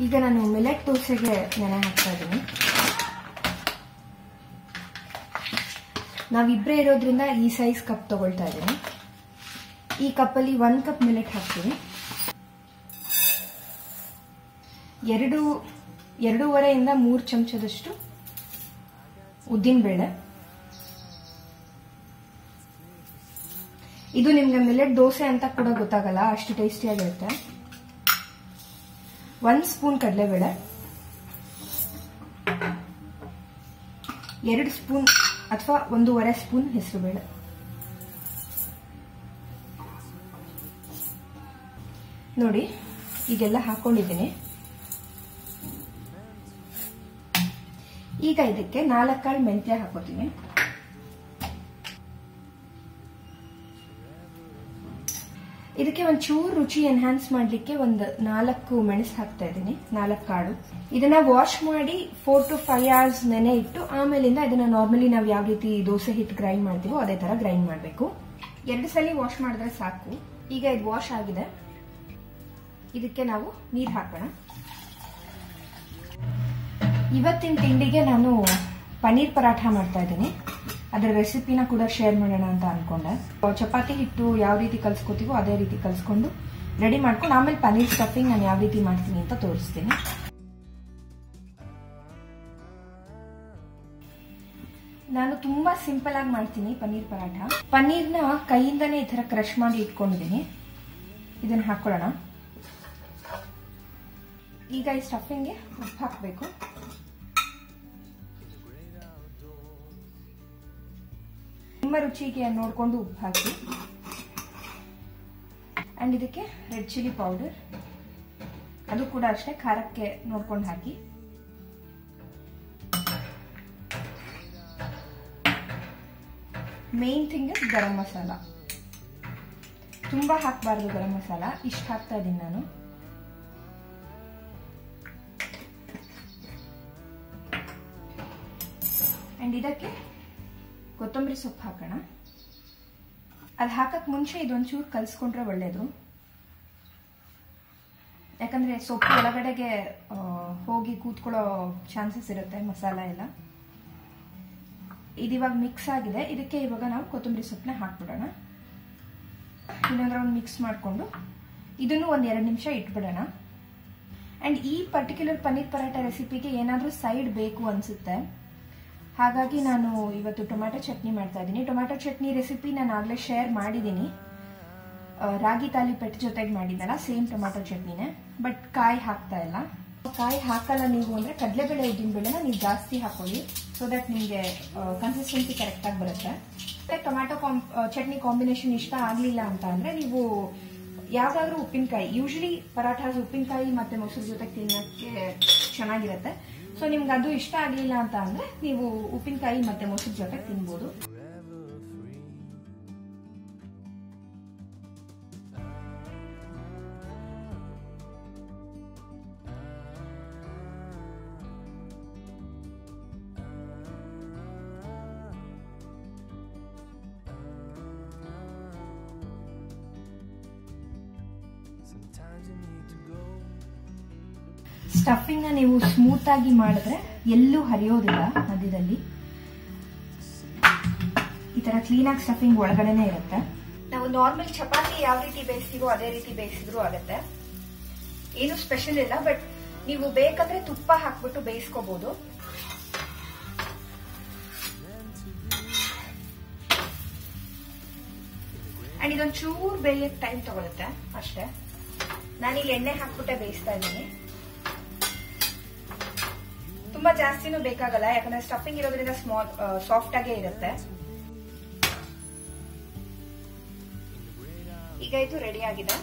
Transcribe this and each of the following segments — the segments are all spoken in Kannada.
ಈಗ ನಾನು ಮಿಲೆಟ್ ದೋಸೆಗೆ ನೆನೆ ಹಾಕ್ತಾ ಇದ್ದೀನಿ ನಾವಿಬ್ಬರೇ ಇರೋದ್ರಿಂದ ಈ ಸೈಜ್ ಕಪ್ ತಗೊಳ್ತಾ ಇದ್ದೀನಿ ಈ ಕಪ್ಪಲ್ಲಿ ಒಂದು ಕಪ್ ಮಿಲೆಟ್ ಹಾಕ್ತೀನಿ ಎರಡು ಎರಡೂವರೆಯಿಂದ ಮೂರು ಚಮಚದಷ್ಟು ಉದ್ದಿನಬೇಳೆ ಇದು ನಿಮ್ಗೆ ಮಿಲೆಟ್ ದೋಸೆ ಅಂತ ಕೂಡ ಗೊತ್ತಾಗಲ್ಲ ಅಷ್ಟು ಟೇಸ್ಟಿಯಾಗಿರುತ್ತೆ ಒಂದು ಸ್ಪೂನ್ ಕಡಲೆಬೇಳೆ ಎರಡು ಸ್ಪೂನ್ ಅಥವಾ ಒಂದೂವರೆ ಸ್ಪೂನ್ ಹೆಸರುಬೇಳೆ ನೋಡಿ ಈಗೆಲ್ಲ ಹಾಕೊಂಡಿದ್ದೀನಿ ಈಗ ಇದಕ್ಕೆ ನಾಲ್ಕು ಕಾಳು ಮೆಂತ್ಯ ಹಾಕೋತೀನಿ ಇದಕ್ಕೆ ಒಂದು ಚೂರು ರುಚಿ ಎನ್ಹಾನ್ಸ್ ಮಾಡ್ಲಿಕ್ಕೆ ಒಂದು ನಾಲ್ಕು ಮೆಣಸು ಹಾಕ್ತಾ ಇದ್ದೀನಿ ನಾಲ್ಕು ಕಾಳು ಇದನ್ನ ವಾಶ್ ಮಾಡಿ ಫೋರ್ ಟು ಫೈವ್ ಅವರ್ಸ್ ನೆನೆ ಇಟ್ಟು ಆಮೇಲಿಂದ ಇದನ್ನ ನಾರ್ಮಲಿ ನಾವು ಯಾವ ರೀತಿ ದೋಸೆ ಹಿಟ್ಟು ಗ್ರೈಂಡ್ ಮಾಡ್ತೀವೋ ಅದೇ ತರ ಗ್ರೈಂಡ್ ಮಾಡಬೇಕು ಎರಡು ಸಲ ವಾಶ್ ಮಾಡಿದ್ರೆ ಸಾಕು ಈಗ ಇದು ವಾಶ್ ಆಗಿದೆ ಇದಕ್ಕೆ ನಾವು ನೀರು ಹಾಕೋಣ ಇವತ್ತಿನ ತಿಂಡಿಗೆ ನಾನು ಪನ್ನೀರ್ ಪರಾಠ ಮಾಡ್ತಾ ಇದ್ದೀನಿ ಅದರ ರೆಸಿಪಿನ ಕೂಡ ಶೇರ್ ಮಾಡೋಣ ಅಂತ ಅನ್ಕೊಂಡೆ ಚಪಾತಿ ಹಿಟ್ಟು ಯಾವ ರೀತಿ ಕಲ್ಸ್ಕೊತೀವೋ ಅದೇ ರೀತಿ ಕಲ್ಸ್ಕೊಂಡು ರೆಡಿ ಮಾಡ್ಕೊಂಡು ಆಮೇಲೆ ಪನ್ನೀರ್ ಸ್ಟಫಿಂಗ್ ನಾನು ಯಾವ ರೀತಿ ಮಾಡ್ತೀನಿ ಅಂತ ತೋರಿಸ್ತೀನಿ ನಾನು ತುಂಬಾ ಸಿಂಪಲ್ ಆಗಿ ಮಾಡ್ತೀನಿ ಪನ್ನೀರ್ ಪರಾಠ ಪನ್ನೀರ್ನ ಕೈಯಿಂದನೇ ಈ ತರ ಕ್ರಶ್ ಮಾಡಿ ಇಟ್ಕೊಂಡಿದ್ದೀನಿ ಇದನ್ನ ಹಾಕೊಳ್ಳೋಣ ಈಗ ಈ ಸ್ಟಫಿಂಗ್ಗೆ ಉಪ್ಪು ಹಾಕಬೇಕು ನಿಮ್ಮ ರುಚಿಗೆ ನೋಡಿಕೊಂಡು ಉಪ್ಪು ಹಾಕಿ ಅಂಡ್ ಇದಕ್ಕೆ ರೆಡ್ ಚಿಲ್ಲಿ ಪೌಡರ್ ಅದು ಕೂಡ ಅಷ್ಟೇ ಖಾರಕ್ಕೆ ನೋಡ್ಕೊಂಡು ಹಾಕಿ ಮೇನ್ ಥಿಂಗ್ ಗರಂ ಮಸಾಲ ತುಂಬಾ ಹಾಕಬಾರ್ದು ಗರಂ ಮಸಾಲ ಇಷ್ಟು ಹಾಕ್ತಾ ಇದ್ದೀನಿ ನಾನು ಅಂಡ್ ಇದಕ್ಕೆ ಕೊತ್ತಂಬರಿ ಸೊಪ್ಪು ಹಾಕೋಣ ಅದು ಹಾಕಕ್ ಮುಂಚೆ ಇದೊಂಚೂರು ಕಲ್ಸ್ಕೊಂಡ್ರೆ ಒಳ್ಳೇದು ಯಾಕಂದ್ರೆ ಸೊಪ್ಪು ಒಳಗಡೆಗೆ ಹೋಗಿ ಕೂತ್ಕೊಳ್ಳೋ ಚಾನ್ಸಸ್ ಇರುತ್ತೆ ಮಸಾಲ ಎಲ್ಲ ಇದಿವಾಗ ಮಿಕ್ಸ್ ಆಗಿದೆ ಇದಕ್ಕೆ ಇವಾಗ ನಾವು ಕೊತ್ತಂಬರಿ ಸೊಪ್ಪನ್ನ ಹಾಕ್ಬಿಡೋಣ ಇನ್ನೊಂದು ರೌಂಡ್ ಮಿಕ್ಸ್ ಮಾಡಿಕೊಂಡು ಇದನ್ನು ಒಂದು ಎರಡು ನಿಮಿಷ ಇಟ್ಬಿಡೋಣ ಅಂಡ್ ಈ ಪರ್ಟಿಕ್ಯುಲರ್ ಪನ್ನೀರ್ ಪರಾಟ ರೆಸಿಪಿಗೆ ಏನಾದರೂ ಸೈಡ್ ಬೇಕು ಅನ್ಸುತ್ತೆ ಹಾಗಾಗಿ ನಾನು ಇವತ್ತು ಟೊಮ್ಯಾಟೊ ಚಟ್ನಿ ಮಾಡ್ತಾ ಇದ್ದೀನಿ ಟೊಮ್ಯಾಟೊ ಚಟ್ನಿ ರೆಸಿಪಿ ನಾನು ಆಗಲೇ ಶೇರ್ ಮಾಡಿದ್ದೀನಿ ರಾಗಿ ತಾಲಿ ಪೆಟ್ಟು ಜೊತೆಗೆ ಮಾಡಿದ್ದಲ್ಲ ಸೇಮ್ ಟೊಮ್ಯಾಟೊ ಚಟ್ನಿನೇ ಬಟ್ ಕಾಯಿ ಹಾಕ್ತಾ ಇಲ್ಲ ಕಾಯಿ ಹಾಕಲ್ಲ ನೀವು ಅಂದ್ರೆ ಕಡಲೆಬೇಳೆ ಉದ್ದಿನ ಬೇಳೆನ ನೀವು ಜಾಸ್ತಿ ಹಾಕೊಳ್ಳಿ ಸೊ ದಟ್ ನಿಮಗೆ ಕನ್ಸಿಸ್ಟೆನ್ಸಿ ಕರೆಕ್ಟಾಗಿ ಬರುತ್ತೆ ಟೊಮ್ಯಾಟೊ ಚಟ್ನಿ ಕಾಂಬಿನೇಷನ್ ಇಷ್ಟ ಆಗಲಿಲ್ಲ ಅಂತ ಅಂದ್ರೆ ನೀವು ಯಾವ್ದಾದ್ರೂ ಉಪ್ಪಿನಕಾಯಿ ಯೂಶಲಿ ಪರಾಠಾಸ್ ಉಪ್ಪಿನಕಾಯಿ ಮತ್ತೆ ಮೊಸರು ಜೊತೆಗೆ ತಿನ್ನೋಕ್ಕೆ ಚೆನ್ನಾಗಿರುತ್ತೆ ಸೊ ನಿಮ್ಗೆ ಅದು ಇಷ್ಟ ಆಗಲಿಲ್ಲ ಅಂತ ಅಂದ್ರೆ ನೀವು ಉಪ್ಪಿನಕಾಯಿ ಮತ್ತೆ ಮೊಸರು ಜೊತೆ ತಿನ್ಬೋದು ಸ್ಟಫಿಂಗ್ ನೀವು ಸ್ಮೂತ್ ಆಗಿ ಮಾಡಿದ್ರೆ ಎಲ್ಲೂ ಹರಿಯೋದಿಲ್ಲ ಮಧ್ಯದಲ್ಲಿ ಈ ತರ ಕ್ಲೀನ್ ಆಗಿ ಸ್ಟಫಿಂಗ್ ಒಳಗಡೆನೆ ಇರುತ್ತೆ ನಾವು ನಾರ್ಮಲ್ ಚಪಾತಿ ಯಾವ ರೀತಿ ಬೇಯಿಸ್ತೀವೋ ಅದೇ ರೀತಿ ಬೇಯಿಸಿದ್ರು ಆಗುತ್ತೆ ಏನು ಸ್ಪೆಷಲ್ ಇಲ್ಲ ಬಟ್ ನೀವು ಬೇಕಂದ್ರೆ ತುಪ್ಪ ಹಾಕ್ಬಿಟ್ಟು ಬೇಯಿಸ್ಕೋಬಹುದು ಅಂಡ್ ಇದೊಂದು ಚೂರು ಬೇಯಕ್ ಟೈಮ್ ತಗೊಳುತ್ತೆ ಅಷ್ಟೇ ನಾನೀಗ ಎಣ್ಣೆ ಹಾಕ್ಬಿಟ್ಟೆ ಬೇಯಿಸ್ತಾ ಇದ್ದೀನಿ ತುಂಬಾ ಜಾಸ್ತಿನೂ ಬೇಕಾಗಲ್ಲ ಯಾಕಂದ್ರೆ ಸ್ಟಫಿಂಗ್ ಇರೋದ್ರಿಂದ ಸ್ಮಾಲ್ ಸಾಫ್ಟ್ ಆಗೇ ಇರುತ್ತೆ ಈಗ ಇದು ರೆಡಿ ಆಗಿದೆ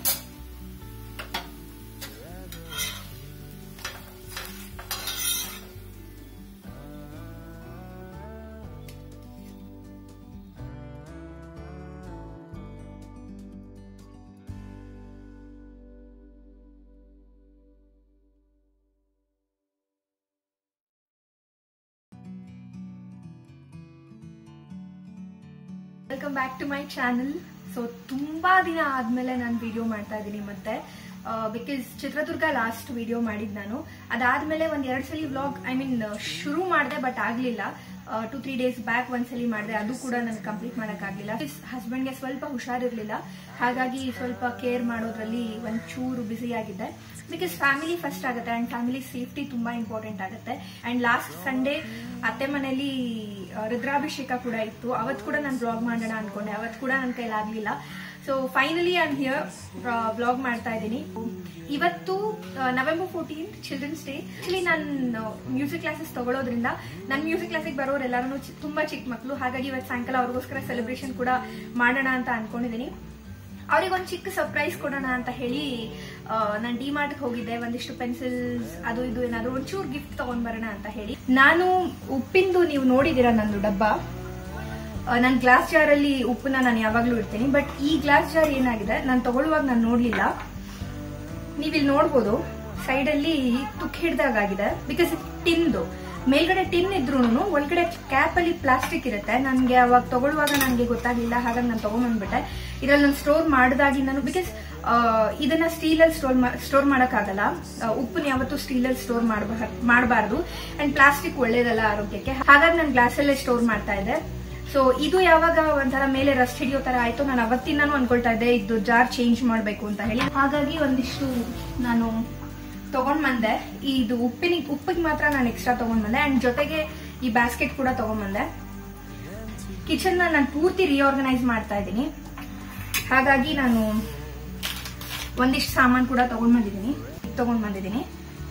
welcome back to my channel so ತುಂಬಾ ದಿನ ಆದ್ಮೇಲೆ ನಾನು ವಿಡಿಯೋ ಮಾಡ್ತಾ ಇದ್ದೀನಿ ಮತ್ತೆ ಬಿಕಾಸ್ ಚಿತ್ರದುರ್ಗ ಲಾಸ್ಟ್ ವಿಡಿಯೋ ಮಾಡಿದ್ ನಾನು ಅದಾದ್ಮೇಲೆ ಒಂದ್ ಎರಡ್ ಸಲ ವ್ಲಾಗ್ ಐ ಮೀನ್ ಶುರು ಮಾಡಿದೆ ಬಟ್ ಆಗ್ಲಿಲ್ಲ ಟು ತ್ರೀ ಡೇಸ್ ಬ್ಯಾಕ್ ಒಂದ್ಸಲಿ ಮಾಡಿದೆ ಅದು ಕೂಡ ನನಗೆ ಕಂಪ್ಲೀಟ್ ಮಾಡೋಕ್ಕಾಗಲಿಲ್ಲ ಹಸ್ಬೆಂಡ್ಗೆ ಸ್ವಲ್ಪ ಹುಷಾರಿರ್ಲಿಲ್ಲ ಹಾಗಾಗಿ ಸ್ವಲ್ಪ ಕೇರ್ ಮಾಡೋದ್ರಲ್ಲಿ ಒಂಚೂರು ಬ್ಯುಸಿ ಆಗಿದ್ದೆ ಬಿಕಾಸ್ ಫ್ಯಾಮಿಲಿ ಫಸ್ಟ್ ಆಗುತ್ತೆ ಅಂಡ್ ಫ್ಯಾಮಿಲಿ ಸೇಫ್ಟಿ ತುಂಬಾ ಇಂಪಾರ್ಟೆಂಟ್ ಆಗುತ್ತೆ ಅಂಡ್ ಲಾಸ್ಟ್ ಸಂಡೇ ಅತ್ತೆ ಮನೇಲಿ ಆ, ರುದ್ರಾಭಿಷೇಕ ಕೂಡ ಇತ್ತು ಅವತ್ತು ಕೂಡ ನಾನು ಬ್ಲಾಗ್ ಮಾಡೋಣ ಅನ್ಕೊಂಡೆ ಅವತ್ತು ಕೂಡ ನನ್ನ ಕೈಲಾಗ್ಲಿಲ್ಲ so finally I here blog ಮಾಡ್ತಾ ಇದ್ದೀನಿ ಇವತ್ತು November fourteen children's day actually ನಾನು ಮ್ಯೂಸಿಕ್ ಕ್ಲಾಸಸ್ ತಗೊಳ್ಳೋದ್ರಿಂದ ನನ್ನ ಮ್ಯೂಸಿಕ್ ಕ್ಲಾಸಿಗೆ ಬರೋರೆಲ್ಲರೂ ತುಂಬಾ ಚಿಕ್ಕ ಮಕ್ಕಳು ಹಾಗಾಗಿ ಇವತ್ತು ಸಾಯಂಕಾಲ ಅವ್ರಿಗೋಸ್ಕರ ಸೆಲೆಬ್ರೇಷನ್ ಕೂಡ ಮಾಡೋಣ ಅಂತ ಅನ್ಕೊಂಡಿದ್ದೀನಿ ಅವ್ರಿಗೆ ಒಂದು ಚಿಕ್ಕ ಸರ್ಪ್ರೈಸ್ ಕೊಡೋಣ ಅಂತ ಹೇಳಿ ನಾನು ಡಿ ಮಾರ್ಟ್ಗೆ ಹೋಗಿದ್ದೆ ಒಂದಿಷ್ಟು ಪೆನ್ಸಿಲ್ಸ್ ಅದು ಇದು ಏನಾದ್ರು ಒಂಚೂರು ಗಿಫ್ಟ್ ತಗೊಂಡ್ ಬರೋಣ ಅಂತ ಹೇಳಿ ನಾನು ಉಪ್ಪಿಂದು ನೀವು ನೋಡಿದೀರ ನಂದು ಡಬ್ಬ ನನ್ನ ಗ್ಲಾಸ್ ಜಾರ್ ಅಲ್ಲಿ ಉಪ್ಪನ್ನ ನಾನು ಯಾವಾಗ್ಲೂ ಇಡ್ತೀನಿ ಬಟ್ ಈ ಗ್ಲಾಸ್ ಜಾರ್ ಏನಾಗಿದೆ ನಾನು ತಗೊಳ್ಳುವಾಗ ನಾನು ನೋಡ್ಲಿಲ್ಲ ನೀವಿಲ್ಲಿ ನೋಡ್ಬೋದು ಸೈಡ್ ಅಲ್ಲಿ ತುಕ್ ಹಿಡ್ದಾಗಿದೆ ಬಿಕಾಸ್ ಟಿನ್ದು ಮೇಲ್ಗಡೆ ಟಿನ್ ಇದ್ರು ಒಳಗಡೆ ಕ್ಯಾಪ್ ಅಲ್ಲಿ ಪ್ಲಾಸ್ಟಿಕ್ ಇರುತ್ತೆ ನನ್ಗೆ ಅವಾಗ ತಗೊಳ್ಳುವಾಗ ನನಗೆ ಗೊತ್ತಾಗ್ಲಿಲ್ಲ ಹಾಗಾಗಿ ನಾನು ತಗೊಂಡ್ಬಂದ್ಬಿಟ್ಟೆ ಇದ್ರಲ್ಲಿ ನಾನು ಸ್ಟೋರ್ ಮಾಡಿದಾಗಿಂದನು ಬಿಕಾಸ್ ಇದನ್ನ ಸ್ಟೀಲ್ ಅಲ್ಲಿ ಸ್ಟೋರ್ ಸ್ಟೋರ್ ಮಾಡಕ್ಕಾಗಲ್ಲ ಉಪ್ಪನ್ನ ಯಾವತ್ತೂ ಸ್ಟೀಲ್ ಅಲ್ಲಿ ಸ್ಟೋರ್ ಮಾಡಬಾರ್ದು ಅಂಡ್ ಪ್ಲಾಸ್ಟಿಕ್ ಒಳ್ಳೇದಲ್ಲ ಆರೋಗ್ಯಕ್ಕೆ ಹಾಗಾಗಿ ನಾನು ಗ್ಲಾಸ್ ಅಲ್ಲೇ ಸ್ಟೋರ್ ಮಾಡ್ತಾ ಇದ್ದೆ ಸೊ ಇದು ಯಾವಾಗ ಒಂಥರ ಮೇಲೆ ರಸ್ಟ್ ಹಿಡಿಯೋ ತರ ಆಯ್ತು ನಾನು ಅವತ್ತಿಂದಾನು ಅನ್ಕೊಳ್ತಾ ಇದ್ದೆ ಇದು ಜಾರ್ ಚೇಂಜ್ ಮಾಡಬೇಕು ಅಂತ ಹೇಳಿ ಹಾಗಾಗಿ ಒಂದಿಷ್ಟು ನಾನು ತಗೊಂಡ್ ಬಂದೆ ಇದು ಉಪ್ಪಿನ ಉಪ್ಪಿಗೆ ಮಾತ್ರ ನಾನು ಎಕ್ಸ್ಟ್ರಾ ತಗೊಂಡ್ ಬಂದೆ ಅಂಡ್ ಜೊತೆಗೆ ಈ ಬ್ಯಾಸ್ಕೆಟ್ ಕೂಡ ತಗೊಂಡ್ ಬಂದೆ ಕಿಚನ್ ನಾನು ಪೂರ್ತಿ ರಿಆರ್ಗನೈಸ್ ಮಾಡ್ತಾ ಇದ್ದೀನಿ ಹಾಗಾಗಿ ನಾನು ಒಂದಿಷ್ಟು ಸಾಮಾನು ಕೂಡ ತಗೊಂಡ್ ಬಂದಿದ್ದೀನಿ ತಗೊಂಡ್ ಬಂದಿದ್ದೀನಿ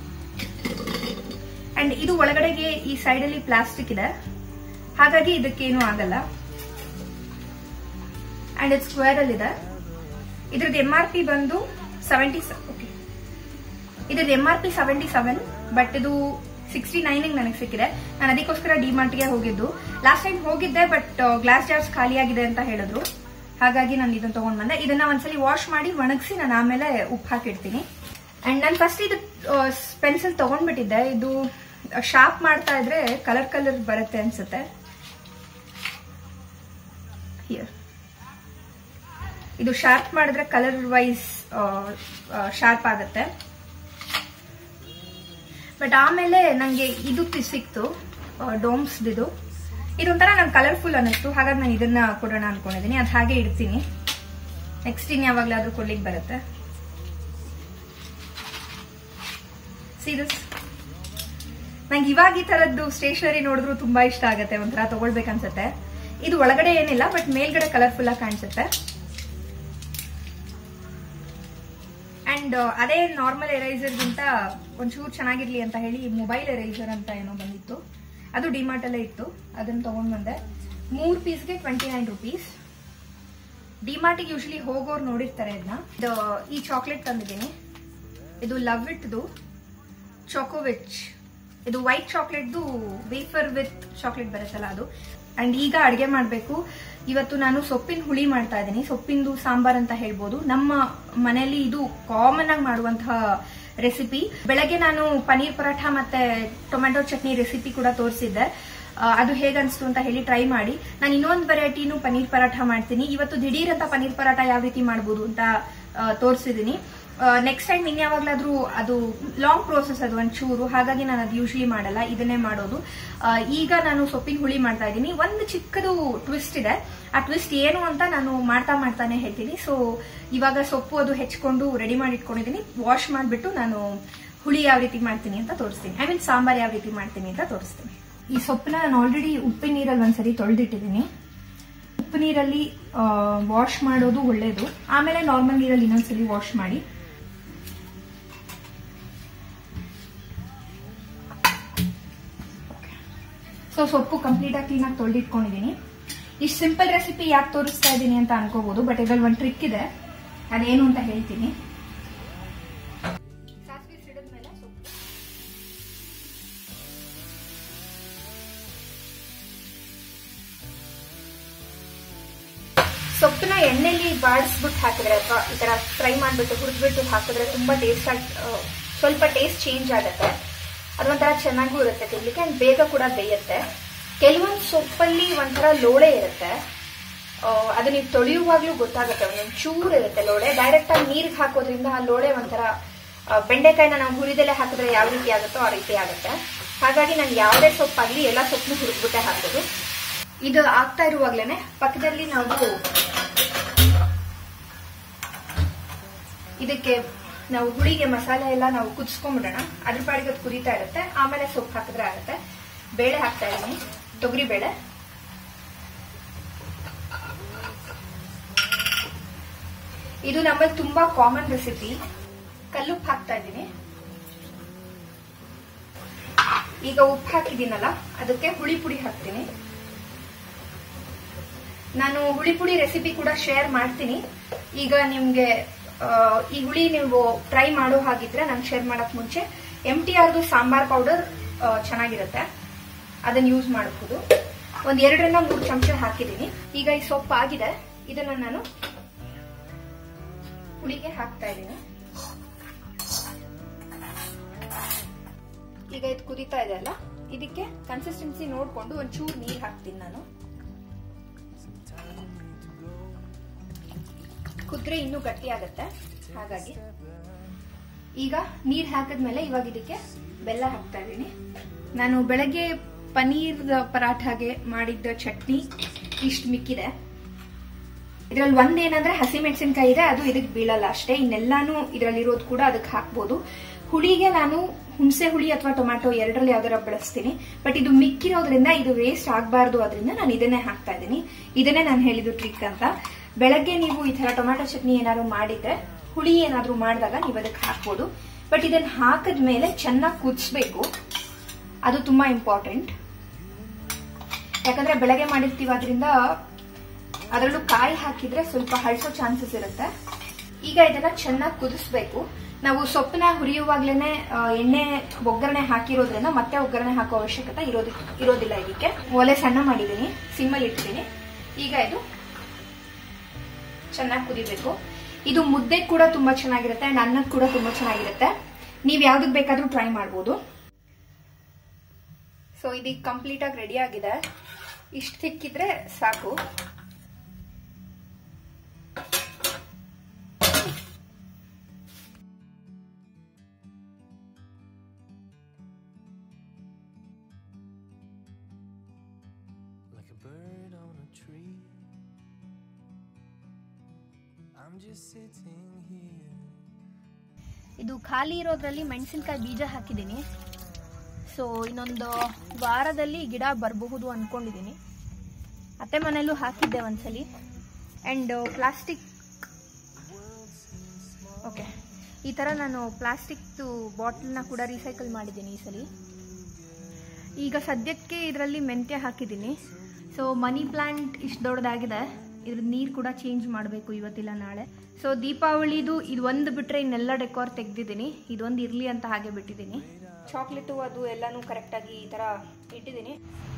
ಅಂಡ್ ಇದು ಒಳಗಡೆಗೆ ಈ ಸೈಡ್ ಅಲ್ಲಿ ಪ್ಲಾಸ್ಟಿಕ್ ಇದೆ ಹಾಗಾಗಿ ಇದಕ್ಕೇನು ಆಗಲ್ಲ ಅಂಡ್ ಇದು ಸ್ಕ್ವೇರ್ ಅಲ್ಲಿ ಇದೆ ಇದ್ರದ್ದು ಎಂ ಆರ್ ಪಿ ಬಂದು ಸೆವೆಂಟಿ ಓಕೆ ಇದ್ರದ್ದು M R P seventy seven but ಇದು ಸಿಕ್ಸ್ಟಿ ನೈನ್ ನನಗೆ ಸಿಕ್ಕಿದೆ ನಾನು ಅದಕ್ಕೋಸ್ಕರ ಡಿಮಾರ್ಟ್ಗೆ ಹೋಗಿದ್ದು ಲಾಸ್ಟ್ ಟೈಮ್ ಹೋಗಿದ್ದೆ ಬಟ್ ಗ್ಲಾಸ್ ಜಾರ್ಸ್ ಖಾಲಿಯಾಗಿದೆ ಅಂತ ಹೇಳಿದ್ರು ಹಾಗಾಗಿ ನಾನು ಇದನ್ನ ತಗೊಂಡ್ ಬಂದೆ ಇದನ್ನ ಒಂದ್ಸಲಿ ವಾಶ್ ಮಾಡಿ ಒಣಗಿಸಿ ನಾನು ಆಮೇಲೆ ಉಪ್ಪು ಹಾಕಿಡ್ತೀನಿ ಅಂಡ್ ನಾನು ಫಸ್ಟ್ ಇದು ಪೆನ್ಸಿಲ್ ತಗೊಂಡ್ಬಿಟ್ಟಿದ್ದೆ ಇದು ಶಾರ್ಪ್ ಮಾಡ್ತಾ ಇದ್ರೆ ಕಲರ್ ಕಲರ್ ಬರುತ್ತೆ ಅನ್ಸುತ್ತೆ Here. ಇದು ಶಾರ್ಪ್ ಮಾಡಿದ್ರೆ ಕಲರ್ ವೈಸ್ ಶಾರ್ಪ್ ಆಗುತ್ತೆ ಬಟ್ ಆಮೇಲೆ ನಂಗೆ ಇದು ಸಿಕ್ತು ಡೋಮ್ಸ್ ಇದು ಇದೊಂಥರ ನಂಗೆ ಕಲರ್ಫುಲ್ ಅನ್ನಿಸ್ತು ಹಾಗಾಗಿ ನಾನು ಇದನ್ನ ಕೊಡೋಣ ಅನ್ಕೊಂಡಿದ್ದೀನಿ ಅದು ಹಾಗೆ ಇಡ್ತೀನಿ ನೆಕ್ಸ್ಟ್ ಇನ್ ಯಾವಾಗ್ಲಾದ್ರೂ ಕೊಡ್ಲಿಕ್ಕೆ ಬರುತ್ತೆ ಸೀರಿಯಸ್ ನಂಗೆ ಇವಾಗ ಈ ತರದ್ದು ಸ್ಟೇಷನರಿ ನೋಡಿದ್ರು ತುಂಬಾ ಇಷ್ಟ ಆಗುತ್ತೆ ಒಂಥರ ತಗೊಳ್ಬೇಕನ್ಸುತ್ತೆ ಇದು ಒಳಗಡೆ ಏನಿಲ್ಲ ಬಟ್ ಮೇಲ್ಗಡೆ ಕಲರ್ಫುಲ್ ಆಗಿ ಕಾಣಿಸುತ್ತೆ ಅಂಡ್ ಅದೇ ನಾರ್ಮಲ್ ಎರೈಸರ್ಗಿಂತ ಒಂಚೂರು ಚೆನ್ನಾಗಿರ್ಲಿ ಅಂತ ಹೇಳಿ ಮೊಬೈಲ್ ಎರೈಸರ್ ಅಂತ ಏನೋ ಬಂದಿತ್ತು ಅದು ಡಿಮಾರ್ಟ್ ಅಲ್ಲೇ ಇತ್ತು ಅದನ್ನ ತಗೊಂಡ್ ಬಂದೆ ಮೂರ್ ಪೀಸ್ಗೆ ಟ್ವೆಂಟಿ ನೈನ್ ರುಪೀಸ್ ಡಿಮಾರ್ಟಿಗೆ ಯೂಶಲಿ ಹೋಗೋರು ನೋಡಿರ್ತಾರೆ ಇದನ್ನ ಇದು ಈ ಚಾಕ್ಲೇಟ್ ತಂದಿದ್ದೀನಿ ಇದು ಲವ್ ಇಟ್ದು ಚಾಕೋವಿಚ್ ಇದು ವೈಟ್ ಚಾಕ್ಲೇಟ್ದು ವೇಫರ್ ವಿತ್ ಚಾಕ್ಲೇಟ್ ಬರುತ್ತಲ್ಲ ಅದು ಅಂಡ್ ಈಗ ಅಡುಗೆ ಮಾಡಬೇಕು ಇವತ್ತು ನಾನು ಸೊಪ್ಪಿನ ಹುಳಿ ಮಾಡ್ತಾ ಇದ್ದೀನಿ ಸೊಪ್ಪಿಂದು ಸಾಂಬಾರ್ ಅಂತ ಹೇಳ್ಬೋದು ನಮ್ಮ ಮನೆಯಲ್ಲಿ ಇದು ಕಾಮನ್ ಆಗಿ ಮಾಡುವಂತಹ ರೆಸಿಪಿ ಬೆಳಗ್ಗೆ ನಾನು ಪನೀರ್ ಪರಾಠ ಮತ್ತೆ ಟೊಮೆಟೊ ಚಟ್ನಿ ರೆಸಿಪಿ ಕೂಡ ತೋರಿಸಿದ್ದೆ ಅದು ಹೇಗನ್ಸ್ತು ಅಂತ ಹೇಳಿ ಟ್ರೈ ಮಾಡಿ ನಾನು ಇನ್ನೊಂದು ವೆರೈಟಿನೂ ಪನೀರ್ ಪರಾಠ ಮಾಡ್ತೀನಿ ಇವತ್ತು ದಿಢೀರ್ ಅಂತ ಪನೀರ್ ಪರಾಠ ಯಾವ ರೀತಿ ಮಾಡ್ಬೋದು ಅಂತ ತೋರಿಸಿದ್ದೀನಿ ನೆಕ್ಸ್ಟ್ ಟೈಮ್ ಇನ್ಯಾವಾಗ್ಲಾದ್ರೂ ಅದು ಲಾಂಗ್ ಪ್ರೋಸೆಸ್ ಅದು ಒಂಚೂರು ಹಾಗಾಗಿ ನಾನು ಅದು ಯೂಶಲಿ ಮಾಡಲ್ಲ ಇದನ್ನೇ ಮಾಡೋದು ಆ, ಈಗ ನಾನು ಸೊಪ್ಪಿನ ಹುಳಿ ಮಾಡ್ತಾ ಇದ್ದೀನಿ ಒಂದು ಚಿಕ್ಕದು ಟ್ವಿಸ್ಟ್ ಇದೆ ಆ ಟ್ವಿಸ್ಟ್ ಏನು ಅಂತ ನಾನು ಮಾಡ್ತಾ ಮಾಡ್ತಾನೆ ಹೇಳ್ತೀನಿ ಸೊ ಇವಾಗ ಸೊಪ್ಪು ಅದು ಹೆಚ್ಕೊಂಡು ರೆಡಿ ಮಾಡಿ ಇಟ್ಕೊಂಡಿದ್ದೀನಿ ವಾಶ್ ಮಾಡಿಬಿಟ್ಟು ನಾನು ಹುಳಿ ಯಾವ ರೀತಿ ಮಾಡ್ತೀನಿ ಅಂತ ತೋರಿಸ್ತೀನಿ ಐ ಮೀನ್ ಸಾಂಬಾರ್ ಯಾವ ರೀತಿ ಮಾಡ್ತೀನಿ ಅಂತ ತೋರಿಸ್ತೀನಿ ಈ ಸೊಪ್ಪನ್ನ ನಾನು ಆಲ್ರೆಡಿ ಉಪ್ಪಿನ ನೀರಲ್ಲಿ ಒಂದ್ಸರಿ ತೊಳೆದಿಟ್ಟಿದ್ದೀನಿ ಉಪ್ಪು ನೀರಲ್ಲಿ ವಾಶ್ ಮಾಡೋದು ಒಳ್ಳೇದು ಆಮೇಲೆ ನಾರ್ಮಲ್ ನೀರಲ್ಲಿ ಇನ್ನೊಂದ್ಸಲಿ ವಾಶ್ ಮಾಡಿ ಸೊ ಸೊಪ್ಪು ಕಂಪ್ಲೀಟ್ ಆಗಿ ಕ್ಲೀನಾಗಿ ತೊಳೆದಿಟ್ಕೊಂಡಿದ್ದೀನಿ ಇಷ್ಟು ಸಿಂಪಲ್ ರೆಸಿಪಿ ಯಾಕೆ ತೋರಿಸ್ತಾ ಇದ್ದೀನಿ ಅಂತ ಅನ್ಕೋಬಹುದು ಬಟ್ ಇದ್ರಲ್ಲಿ ಒಂದು ಟ್ರಿಕ್ ಇದೆ ಅದೇನು ಅಂತ ಹೇಳ್ತೀನಿ ಸಾಸಿವೆ ಸಿಡಿದ್ಮೇಲೆ ಸೊಪ್ಪು ಸೊಪ್ಪನ್ನ ಎಣ್ಣೆಲಿ ಬಾಡಿಸ್ಬಿಟ್ಟು ಹಾಕಿದ್ರೆ ಅಥವಾ ಈ ತರ ಫ್ರೈ ಮಾಡಿಬಿಟ್ಟು ಹುರಿದ್ಬಿಟ್ಟು ಹಾಕಿದ್ರೆ ತುಂಬಾ ಟೇಸ್ಟ್ ಆಗಿ ಸ್ವಲ್ಪ ಟೇಸ್ಟ್ ಚೇಂಜ್ ಆಗುತ್ತೆ ಅದೊಂಥರ ಚೆನ್ನಾಗೂ ಇರುತ್ತೆ ತಿನ್ಲಿಕ್ಕೆ ಅಂಡ್ ಬೇಗ ಕೂಡ ಬೇಯುತ್ತೆ ಕೆಲವೊಂದು ಸೊಪ್ಪಲ್ಲಿ ಒಂಥರ ಲೋಳೆ ಇರುತ್ತೆ ಆ, ಅದು ನೀವು ತೊಳೆಯುವಾಗ್ಲೂ ಗೊತ್ತಾಗುತ್ತೆ ಒಂದೊಂದು ಚೂರು ಇರುತ್ತೆ ಲೋಳೆ ಡೈರೆಕ್ಟ್ ಆಗಿ ನೀರಿಗೆ ಹಾಕೋದ್ರಿಂದ ಆ ಲೋಳೆ ಒಂಥರ ಆ, ಬೆಂಡೆಕಾಯಿನ ನಾವು ಹುರಿದಲ್ಲೇ ಹಾಕಿದ್ರೆ ಯಾವ ರೀತಿ ಆಗುತ್ತೋ ಆ ರೀತಿ ಆಗುತ್ತೆ ಹಾಗಾಗಿ ನಾನು ಯಾವುದೇ ಸೊಪ್ಪಾಗ್ಲಿ ಎಲ್ಲ ಸೊಪ್ಪನ್ನು ಹುರಿದ್ಬಿಟ್ಟೆ ಹಾಕೋದು ಇದು ಆಗ್ತಾ ಇರುವಾಗ್ಲೇನೆ ಪಕ್ಕದಲ್ಲಿ ನಾವು ಇದಕ್ಕೆ ನಾವು ಹುಳಿಗೆ ಮಸಾಲೆ ಎಲ್ಲ ನಾವು ಕುದಿಸ್ಕೊಂಡ್ಬಿಡೋಣ ಅದ್ರ ಪಾಡಿಗೆ ಅದು ಕುದೀತಾ ಇರುತ್ತೆ ಆಮೇಲೆ ಸೊಪ್ಪು ಹಾಕಿದ್ರೆ ಆಗುತ್ತೆ ಬೇಳೆ ಹಾಕ್ತಾ ಇದ್ದೀನಿ ತೊಗರಿ ಬೇಳೆ ಇದು ನಮ್ಮಲ್ಲಿ ತುಂಬಾ ಕಾಮನ್ ರೆಸಿಪಿ ಕಲ್ಲುಪ್ಪು ಹಾಕ್ತಾ ಇದ್ದೀನಿ ಈಗ ಉಪ್ಪು ಹಾಕಿದ್ದೀನಲ್ಲ ಅದಕ್ಕೆ ಹುಳಿ ಪುಡಿ ಹಾಕ್ತೀನಿ ನಾನು ಹುಳಿ ಪುಡಿ ರೆಸಿಪಿ ಕೂಡ ಶೇರ್ ಮಾಡ್ತೀನಿ ಈಗ ನಿಮ್ಗೆ ಆ, ಈ ಹುಳಿ ನೀವು ಟ್ರೈ ಮಾಡೋ ಹಾಗಿದ್ರೆ ನಾನು ಶೇರ್ ಮಾಡಕ್ ಮುಂಚೆ ಎಂ ಟಿ ಆರ್ದು ಸಾಂಬಾರ್ ಪೌಡರ್ ಚೆನ್ನಾಗಿರುತ್ತೆ ಅದನ್ನ ಯೂಸ್ ಮಾಡಬಹುದು ಒಂದ್ ಎರಡರಿಂದ ಮೂರು ಚಮಚ ಹಾಕಿದ್ದೀನಿ ಈಗ ಈ ಸೊಪ್ಪು ಆಗಿದೆ ಇದನ್ನ ನಾನು ಹುಳಿಗೆ ಹಾಕ್ತಾ ಇದ್ದೀನಿ ಈಗ ಇದು ಕುದೀತಾ ಇದೆ ಅಲ್ಲ ಇದಕ್ಕೆ ಕನ್ಸಿಸ್ಟೆನ್ಸಿ ನೋಡ್ಕೊಂಡು ಒಂಚೂರು ನೀರು ಹಾಕ್ತೀನಿ ನಾನು ಕುದ್ರೆ ಇನ್ನೂ ಗಟ್ಟಿ ಆಗತ್ತೆ ಹಾಗಾಗಿ ಈಗ ನೀರ್ ಹಾಕಿದ್ಮೇಲೆ ಇವಾಗ ಇದಕ್ಕೆ ಬೆಲ್ಲ ಹಾಕ್ತಾ ಇದ್ದೀನಿ ನಾನು ಬೆಳಗ್ಗೆ ಪನೀರ್ ಪರಾಠಾಗೆ ಮಾಡಿದ್ದ ಚಟ್ನಿ ಇಷ್ಟು ಮಿಕ್ಕಿದೆ ಇದ್ರಲ್ಲಿ ಒಂದೇನಂದ್ರೆ ಹಸಿ ಮೆಣಸಿನ್ಕಾಯಿ ಇದೆ ಅದು ಇದಕ್ಕೆ ಬೀಳಲ್ಲ ಅಷ್ಟೇ ಇನ್ನೆಲ್ಲಾನು ಇದ್ರಲ್ಲಿರೋದು ಕೂಡ ಅದಕ್ಕೆ ಹಾಕ್ಬೋದು ಹುಳಿಗೆ ನಾನು ಹುಣಸೆ ಹುಳಿ ಅಥವಾ ಟೊಮ್ಯಾಟೊ ಎರಡರಲ್ಲಿ ಯಾವ್ದಾರ ಬಳಸ್ತೀನಿ ಬಟ್ ಇದು ಮಿಕ್ಕಿರೋದ್ರಿಂದ ಇದು ವೇಸ್ಟ್ ಆಗಬಾರ್ದು ಅದರಿಂದ ನಾನು ಇದನ್ನೇ ಹಾಕ್ತಾ ಇದ್ದೀನಿ ಇದನ್ನೇ ನಾನು ಹೇಳಿದ್ದು ಟ್ರಿಕ್ ಅಂತ ಬೆಳಗ್ಗೆ ನೀವು ಈ ತರ ಟೊಮ್ಯಾಟೊ ಚಟ್ನಿ ಏನಾದ್ರು ಮಾಡಿದ್ರೆ ಹುಳಿ ಏನಾದ್ರು ಮಾಡಿದಾಗ ನೀವು ಅದಕ್ಕೆ ಹಾಕ್ಬೋದು ಬಟ್ ಇದನ್ನ ಹಾಕಿದ್ಮೇಲೆ ಚೆನ್ನಾಗಿ ಕುದಿಸ್ಬೇಕು ಅದು ತುಂಬಾ ಇಂಪಾರ್ಟೆಂಟ್ ಯಾಕಂದ್ರೆ ಬೆಳಗ್ಗೆ ಮಾಡಿರ್ತೀವಿ ಅದರಿಂದ ಅದರಲ್ಲೂ ಕಾಯಿ ಹಾಕಿದ್ರೆ ಸ್ವಲ್ಪ ಹಳಸೋ ಚಾನ್ಸಸ್ ಇರುತ್ತೆ ಈಗ ಇದನ್ನ ಚೆನ್ನಾಗಿ ಕುದಿಸ್ಬೇಕು ನಾವು ಸೊಪ್ಪನ್ನ ಹುರಿಯುವಾಗ್ಲೇನೆ ಆ, ಎಣ್ಣೆ ಒಗ್ಗರಣೆ ಹಾಕಿರೋದ್ರಿಂದ ಮತ್ತೆ ಒಗ್ಗರಣೆ ಹಾಕೋ ಅವಶ್ಯಕತೆ ಇರೋದಿ ಇರೋದಿಲ್ಲ ಇದಕ್ಕೆ ಒಲೆ ಸಣ್ಣ ಮಾಡಿದ್ದೀನಿ ಸಿಮ್ಮಲ್ಲಿ ಇಟ್ಟಿದ್ದೀನಿ ಈಗ ಇದು ಚೆನ್ನಾಗಿ ಕುದಿಬೇಕು ಇದು ಮುದ್ದೆ ಕೂಡ ತುಂಬಾ ಚೆನ್ನಾಗಿರುತ್ತೆ ಅಂಡ್ ಅನ್ನಕ್ಕೆ ಕೂಡ ತುಂಬಾ ಚೆನ್ನಾಗಿರುತ್ತೆ ನೀವ್ ಯಾವ್ದಕ್ ಬೇಕಾದ್ರೂ ಟ್ರೈ ಮಾಡ್ಬೋದು ಸೊ ಇದೀಗ ಕಂಪ್ಲೀಟ್ ಆಗಿ ರೆಡಿ ಆಗಿದೆ ಇಷ್ಟು ತಿಕ್ಕಿದ್ರೆ ಸಾಕು like a bird on a tree. I'm just sitting here. ಇದು ಖಾಲಿ ಇರೋದ್ರಲ್ಲಿ ಮೆಣಸಿನ್ಕಾಯಿ ಬೀಜ ಹಾಕಿದ್ದೀನಿ ಸೊ ಇನ್ನೊಂದು ವಾರದಲ್ಲಿ ಗಿಡ ಬರಬಹುದು ಅನ್ಕೊಂಡಿದ್ದೀನಿ ಅತ್ತೆ ಮನೆಯಲ್ಲೂ ಹಾಕಿದ್ದೆ ಒಂದ್ಸಲಿ ಆ್ಯಂಡ್ ಪ್ಲಾಸ್ಟಿಕ್ ಓಕೆ ಈ ಥರ ನಾನು ಪ್ಲಾಸ್ಟಿಕ್ದು ಬಾಟ್ಲನ್ನ ಕೂಡ ರೀಸೈಕಲ್ ಮಾಡಿದ್ದೀನಿ ಈ ಸಲ ಈಗ ಸದ್ಯಕ್ಕೆ ಇದರಲ್ಲಿ ಮೆಂತ್ಯ ಹಾಕಿದ್ದೀನಿ ಸೊ ಮನಿ ಪ್ಲಾಂಟ್ ಇಷ್ಟು ದೊಡ್ಡದಾಗಿದೆ ಇದ್ರ ನೀರು ಕೂಡ ಚೇಂಜ್ ಮಾಡಬೇಕು ಇವತ್ತಿಲ್ಲ ನಾಳೆ ಸೊ ದೀಪಾವಳಿದು ಇದು ಒಂದು ಬಿಟ್ಟರೆ ಇನ್ನೆಲ್ಲ ಡೆಕೋರ್ ತೆಗ್ದಿದ್ದೀನಿ ಇದೊಂದು ಇರಲಿ ಅಂತ ಹಾಗೆ ಬಿಟ್ಟಿದ್ದೀನಿ ಚಾಕ್ಲೇಟು ಅದು ಎಲ್ಲನೂ ಕರೆಕ್ಟಾಗಿ ಈ ಥರ ಇಟ್ಟಿದ್ದೀನಿ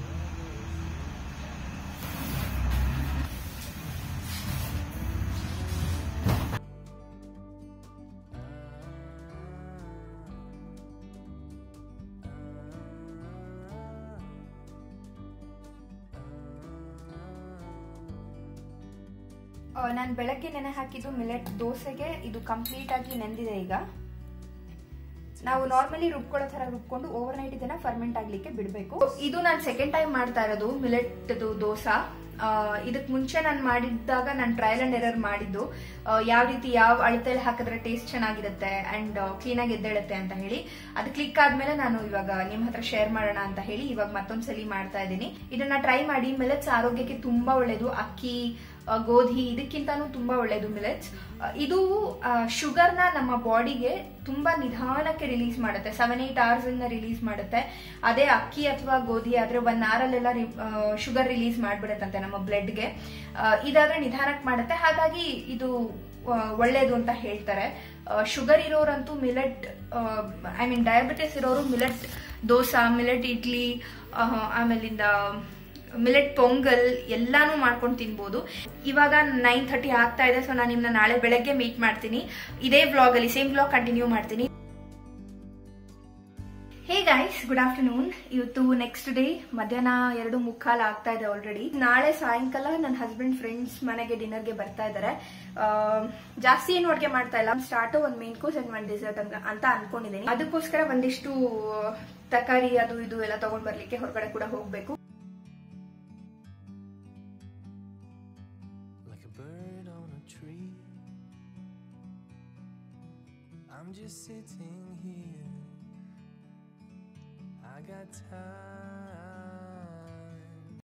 ನಾನು ಬೆಳಗ್ಗೆ ನೆನೆ ಹಾಕಿದ್ದು ಮಿಲೆಟ್ ದೋಸೆಗೆ ಇದು ಕಂಪ್ಲೀಟ್ ಆಗಿ ನೆಂದಿದೆ ಈಗ ನಾವು ನಾರ್ಮಲಿ ರುಬ್ಕೊಳ್ಳೋ ತರ ರುಬ್ಕೊಂಡು ಓವರ್ ನೈಟ್ ಇದನ್ನ ಫರ್ಮೆಂಟ್ ಆಗ್ಲಿಕ್ಕೆ ಬಿಡಬೇಕು ಇದು ನಾನು ಸೆಕೆಂಡ್ ಟೈಮ್ ಮಾಡ್ತಾ ಇರೋದು ಮಿಲೆಟ್ ದೋಸಾ ಇದಕ್ ಮುಂಚೆ ನಾನು ಮಾಡಿದ್ದಾಗ ನಾನು ಟ್ರಯಲ್ ಅಂಡ್ ಎರರ್ ಮಾಡಿದ್ದು ಆ, ಯಾವ ರೀತಿ ಯಾವ ಅಳತೆಯಲ್ಲಿ ಹಾಕಿದ್ರೆ ಟೇಸ್ಟ್ ಚೆನ್ನಾಗಿರುತ್ತೆ ಅಂಡ್ ಕ್ಲೀನ್ ಆಗಿ ಎದ್ದೇಳುತ್ತೆ ಅಂತ ಹೇಳಿ ಅದು ಕ್ಲಿಕ್ ಆದ್ಮೇಲೆ ನಾನು ಇವಾಗ ನಿಮ್ ಹತ್ರ ಶೇರ್ ಮಾಡೋಣ ಅಂತ ಹೇಳಿ ಇವಾಗ ಮತ್ತೊಂದ್ಸಲಿ ಮಾಡ್ತಾ ಇದ್ದೀನಿ ಇದನ್ನ ಟ್ರೈ ಮಾಡಿ ಮಿಲೆಟ್ಸ್ ಆರೋಗ್ಯಕ್ಕೆ ತುಂಬಾ ಒಳ್ಳೇದು ಅಕ್ಕಿ ಆ, ಗೋಧಿ ಇದಕ್ಕಿಂತಾನು ತುಂಬಾ ಒಳ್ಳೇದು ಮಿಲೆಟ್ಸ್ ಇದು ಶುಗರ್ನ ನಮ್ಮ ಬಾಡಿಗೆ ತುಂಬಾ ನಿಧಾನಕ್ಕೆ ರಿಲೀಸ್ ಮಾಡುತ್ತೆ ಸೆವೆನ್ ಏಟ್ ಅವರ್ಸ್ ಇಂದ ರಿಲೀಸ್ ಮಾಡುತ್ತೆ ಅದೇ ಅಕ್ಕಿ ಅಥವಾ ಗೋಧಿ ಆದ್ರೆ ಒನ್ ಅವರ್ ಅಲ್ಲೆಲ್ಲ ಶುಗರ್ ರಿಲೀಸ್ ಮಾಡ್ಬಿಡತ್ತಂತೆ ನಮ್ಮ ಬ್ಲಡ್ಗೆ ಇದಾದ್ರೆ ನಿಧಾನಕ್ಕೆ ಮಾಡುತ್ತೆ ಹಾಗಾಗಿ ಇದು ಆ, ಒಳ್ಳೇದು ಅಂತ ಹೇಳ್ತಾರೆ ಶುಗರ್ ಇರೋರಂತೂ ಮಿಲೆಟ್ ಐ ಮೀನ್ ಡಯಾಬಿಟಿಸ್ ಇರೋರು ಮಿಲೆಟ್ ದೋಸಾ ಮಿಲೆಟ್ ಇಡ್ಲಿ ಆ, ಆಮೇಲಿಂದ ಮಿಲೆಟ್ ಪೊಂಗಲ್ ಎಲ್ಲಾನು ಮಾಡ್ಕೊಂಡು ತಿನ್ಬೋದು ಇವಾಗ ನೈನ್ ಥರ್ಟಿ ಆಗ್ತಾ ಇದೆ ಸೊ ನಾನು ನಿಮ್ಮನ್ನ ನಾಳೆ ಬೆಳಗ್ಗೆ ಮೀಟ್ ಮಾಡ್ತೀನಿ ಇದೇ ವ್ಲಾಗ್ ಅಲ್ಲಿ ಸೇಮ್ ವ್ಲಾಗ್ ಕಂಟಿನ್ಯೂ ಮಾಡ್ತೀನಿ ಹೇ ಗೈಸ್ ಗುಡ್ ಆಫ್ಟರ್ನೂನ್ ಇವತ್ತು ನೆಕ್ಸ್ಟ್ ಡೇ ಮಧ್ಯಾಹ್ನ ಎರಡು ಮುಕ್ಕಾಲ್ ಆಗ್ತಾ ಇದೆ ಆಲ್ರೆಡಿ ನಾಳೆ ಸಾಯಂಕಾಲ ನನ್ನ ಹಸ್ಬೆಂಡ್ ಫ್ರೆಂಡ್ಸ್ ಮನೆಗೆ ಡಿನ್ನರ್ಗೆ ಬರ್ತಾ ಇದ್ದಾರೆ ಜಾಸ್ತಿ ಏನು ಅಡುಗೆ ಮಾಡ್ತಾ ಇಲ್ಲ ಸ್ಟಾರ್ಟ್ ಒಂದು ಮೇನ್ ಕೋರ್ಸ್ ಅಂಡ್ ಒಂದು ಡಿಸರ್ಟ್ ಅಂತ ಅನ್ಕೊಂಡಿದ್ದೀನಿ ಅದಕ್ಕೋಸ್ಕರ ಒಂದಿಷ್ಟು ತರಕಾರಿ ಅದು ಇದು ಎಲ್ಲ ತಗೊಂಡ್ ಬರ್ಲಿಕ್ಕೆ ಹೊರಗಡೆ ಕೂಡ ಹೋಗ್ಬೇಕು like a bird on a tree. I'm just sitting here. I got time.